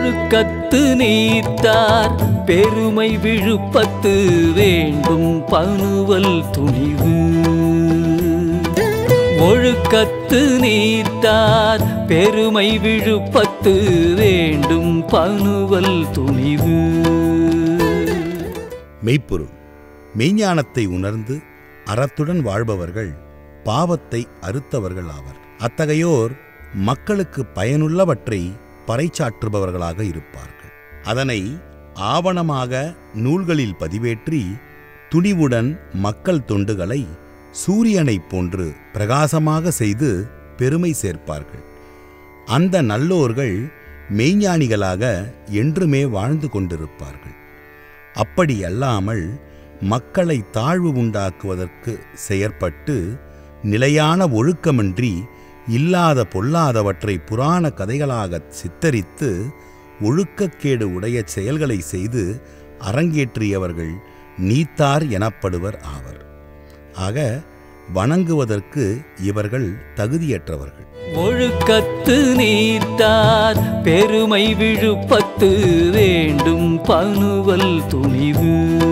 ஒழுக்கத்து நீத்தார் பெருமை விழுப்பத்து வேண்டும் பணுவல் துணிவு ஒழுக்கத்து நீத்தார் பெருமை விழுப்பத்து வேண்டும் பணுவல் துணிவு மெய்ப்பொருள் மெய்ஞானத்தை உணர்ந்து அறத்துடன் வாழ்பவர்கள் பாவத்தை அறுத்தவர்கள் ஆவர் அத்தகையோர் மக்களுக்கு பயனுள்ளவற்றை பறைசாற்றுபவர்களாக இருப்பார்கள் அதனை ஆவணமாக நூல்களில் பதிவேற்றி துணிவுடன் மக்கள் தொண்டுகளை சூரியனைப் போன்று பிரகாசமாக செய்து பெருமை சேர்ப்பார்கள் அந்த நல்லோர்கள் மெய்ஞானிகளாக என்றுமே வாழ்ந்து கொண்டிருப்பார்கள் அப்படி அல்லாமல் மக்களை தாழ்வு உண்டாக்குவதற்கு செயற்பட்டு நிலையான ஒழுக்கமின்றி இல்லாத பொல்லாதவற்றை புராண கதைகளாக சித்தரித்து ஒழுக்கக்கேடு உடைய செயல்களை செய்து அரங்கேற்றியவர்கள் நீத்தார் எனப்படுவர் ஆவர் ஆக வணங்குவதற்கு இவர்கள் தகுதியற்றவர்கள் ஒழுக்கத்து நீத்தார் பெருமை விழுப்பத்து வேண்டும் பணுவல் துணிவு